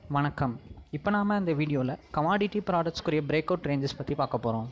வணக்கம் இப்போ நாம் இந்த வீடியோவில் கமாடிட்டி ப்ராடக்ட்ஸ்க்குரிய பிரேக் அவுட் ரேஞ்சஸ் பற்றி பார்க்க போகிறோம்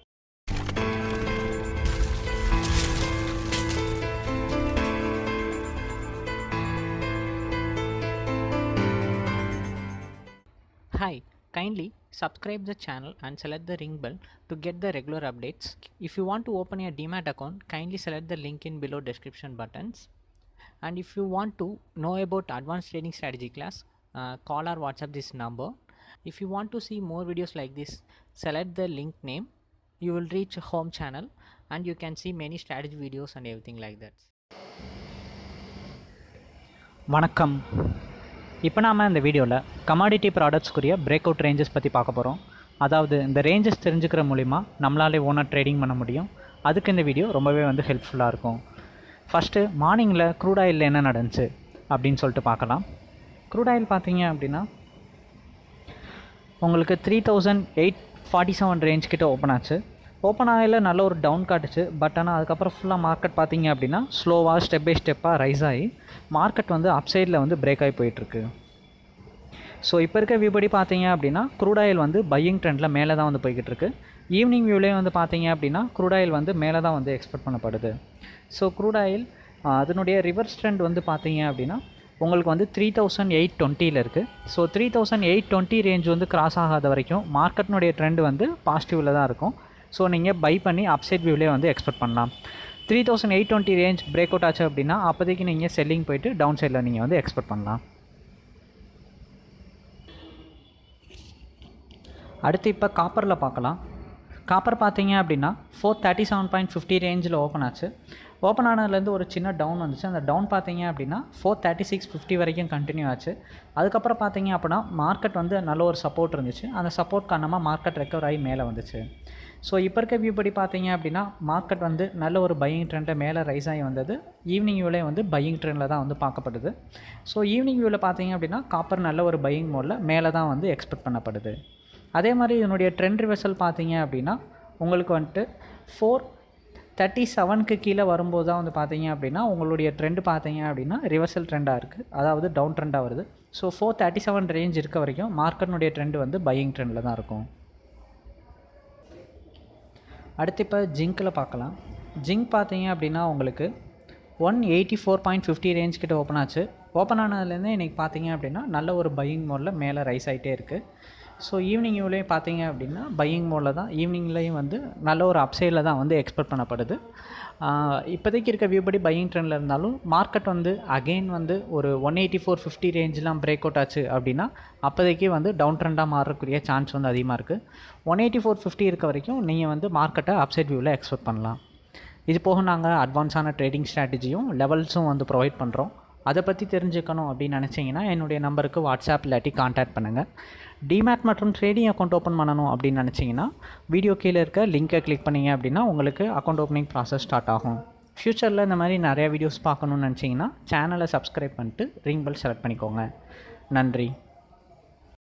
Hi, kindly subscribe the channel and select the ring bell to get the regular updates. If you want to open a Demat account, kindly select the link in below description buttons. And if you want to know about advanced trading strategy class, uh, call or WhatsApp this number. If you want to see more videos like this, select the link name. You will reach a home channel and you can see many strategy videos and everything like that. வணக்கம் இப்போ நாம் இந்த வீடியோவில் commodity ப்ராடக்ட்ஸ்க்குரிய break out ranges பற்றி பார்க்க போகிறோம் அதாவது இந்த ரேஞ்சஸ் தெரிஞ்சுக்கிற மூலிமா நம்மளாலே ஓனாக ட்ரேடிங் பண்ண முடியும் அதுக்கு இந்த வீடியோ ரொம்பவே வந்து ஹெல்ப்ஃபுல்லாக இருக்கும் ஃபஸ்ட்டு மார்னிங்கில் க்ரூட் ஆயிலில் என்ன நடந்துச்சு அப்படின்னு சொல்லிட்டு பார்க்கலாம் க்ரூட் ஆயில் பார்த்தீங்க அப்படின்னா உங்களுக்கு three thousand eight forty seven range கிட்ட ஓப்பன் ஆச்சு ஓப்பன் ஆயில் நல்ல ஒரு டவுன் காட்டுச்சு பட் ஆனால் அதுக்கப்புறம் ஃபுல்லாக மார்க்கெட் பார்த்தீங்க அப்படின்னா ஸ்லோவாக ஸ்டெப் பை ஸ்டெப்பாக ரைஸ் ஆகி மார்க்கெட் வந்து அப் சைடில் வந்து பிரேக் ஆகி போயிட்டுருக்கு ஸோ இப்போ இருக்க வியூ படி பார்த்தீங்க அப்படின்னா க்ரூட் ஆயில் வந்து பையிங் ட்ரெண்டில் மேலே தான் வந்து போய்கிட்டு இருக்கு ஈவினிங் வியூலேயும் வந்து பார்த்தீங்க அப்படின்னா க்ரூட் ஆயில் வந்து மேலே தான் வந்து எக்ஸ்பெக்ட் பண்ணப்படுது ஸோ க்ரூட் ஆயில் அதனுடைய ரிவர்ஸ் ட்ரெண்ட் வந்து பார்த்தீங்க அப்படின்னா உங்களுக்கு வந்து த்ரீ தௌசண்ட் எயிட் டுவெண்ட்டியில் இருக்குது so three thousand eight twenty range வந்து கிராஸ் ஆகாத வரைக்கும் மார்க்கெட்னுடைய ட்ரெண்ட் வந்து பாசிட்டிவில் தான் இருக்கும் ஸோ நீங்கள் பை பண்ணி அப்சைட் வியூலேயே வந்து எக்ஸ்பெக்ட் பண்ணலாம் three thousand eight twenty range break out ஆச்சு அப்படின்னா அப்போதைக்கு நீங்கள் செல்லிங் போயிட்டு டவுன் சைடில் நீங்கள் வந்து எக்ஸ்பெக்ட் பண்ணலாம் அடுத்து இப்போ காப்பரில் பார்க்கலாம் காப்பர் பார்த்தீங்க அப்படின்னா four thirty seven point fifty ரேஞ்சில் ஓப்பன் ஆச்சு ஓப்பன் ஆனதுலேருந்து ஒரு சின்ன டவுன் வந்துச்சு அந்த டவுன் பார்த்தீங்க அப்படின்னா ஃபோர் தேர்ட்டி சிக்ஸ் ஃபிஃப்டி வரைக்கும் கண்டினியூ ஆச்சு அதுக்கப்புறம் பார்த்தீங்க அப்படின்னா மார்க்கெட் வந்து நல்ல ஒரு சப்போர்ட் இருந்துச்சு அந்த சப்போர்ட் காரணமாக மார்க்கெட் ரெக்கவர் ஆகி மேலே வந்துச்சு ஸோ இப்போ இருக்க வியூ படி பார்த்தீங்க அப்படின்னா மார்க்கெட் வந்து நல்ல ஒரு பையிங் ட்ரெண்டில் மேலே ரைஸ் ஆகி வந்தது ஈவினிங் வியூலே வந்து பையிங் ட்ரெண்டில் தான் வந்து பார்க்கப்படுது ஸோ ஈவினிங் வியூவில் பார்த்தீங்க அப்படின்னா காப்பர் நல்ல ஒரு பையிங் மோடில் மேலே தான் வந்து எக்ஸ்பெக்ட் பண்ணப்படுது அதே மாதிரி இதனுடைய ட்ரெண்ட் ரிவர்சல் பார்த்தீங்க அப்படின்னா உங்களுக்கு வந்துட்டு ஃபோர் தேர்ட்டி செவனுக்கு கீழே வரும்போது தான் வந்து பார்த்தீங்க அப்படின்னா உங்களுடைய ட்ரெண்ட் பார்த்தீங்க அப்படின்னா ரிவர்சல் ட்ரெண்டாக இருக்குது அதாவது டவுன் ட்ரெண்டாக வருது so four thirty seven range இருக்க வரைக்கும் மார்க்கெட்னுடைய ட்ரெண்ட் வந்து பையிங் ட்ரெண்டில் தான் இருக்கும் அடுத்து இப்போ ஜிங்க்கில் பார்க்கலாம் ஜிங்க் பார்த்தீங்க அப்படின்னா உங்களுக்கு one eighty four point fifty range கிட்ட ஓப்பன் ஆச்சு ஓப்பன் ஆனதுலேருந்து இன்றைக்கி பார்த்தீங்க அப்படின்னா நல்ல ஒரு பையிங் மோடில் மேலே ரைஸ் ஆகிட்டே இருக்குது ஸோ ஈவினிங் வியூலேயும் பார்த்தீங்க அப்படின்னா பையிங் மோடில் தான் ஈவினிங்லேயும் வந்து நல்ல ஒரு அப்சைடில் தான் வந்து எக்ஸ்பெக்ட் பண்ணப்படுது இப்போதைக்கு இருக்க வியூ படி பையிங் ட்ரெண்டில் இருந்தாலும் மார்க்கெட் வந்து அகெயின் வந்து ஒரு ஒன் எயிட்டி ஃபோர் ஃபிஃப்டி ரேஞ்செலாம் பிரேக் அவுட் ஆச்சு அப்படின்னா அப்போதைக்கு வந்து டவுன் ட்ரெண்டாக மாறக்கூடிய சான்ஸ் வந்து அதிகமாக இருக்குது ஒன் எயிட்டி ஃபோர் ஃபிஃப்டி இருக்க வரைக்கும் நீங்கள் வந்து மார்க்கெட்டை அப்சைட் வியூவில் எக்ஸ்பெக்ட் பண்ணலாம் இது போக நாங்கள் அட்வான்ஸான ட்ரேடிங் ஸ்ட்ராட்டஜியும் லெவல்ஸும் வந்து ப்ரொவைட் பண்ணுறோம் அதை பற்றி தெரிஞ்சுக்கணும் அப்படின்னு நினச்சிங்கன்னா என்னுடைய நம்பருக்கு வாட்ஸ்அப் இல்லாட்டி கான்டாக்ட் பண்ணுங்கள் டிமேட் மற்றும் ட்ரேடிங் அக்கௌண்ட் ஓப்பன் பண்ணணும் அப்படின்னு நினச்சிங்கன்னா வீடியோ கீழே இருக்க லிங்க்கை கிளிக் பண்ணிங்க அப்படின்னா உங்களுக்கு அக்கௌண்ட் ஓப்பனிங் ப்ராசஸ் ஸ்டார்ட் ஆகும் ஃப்யூச்சரில் இந்த மாதிரி நிறையா வீடியோஸ் பார்க்கணுன்னு நினச்சிங்கன்னா சேனலை சப்ஸ்கிரைப் பண்ணிட்டு ரிங் பெல் செலக்ட் பண்ணிக்கோங்க நன்றி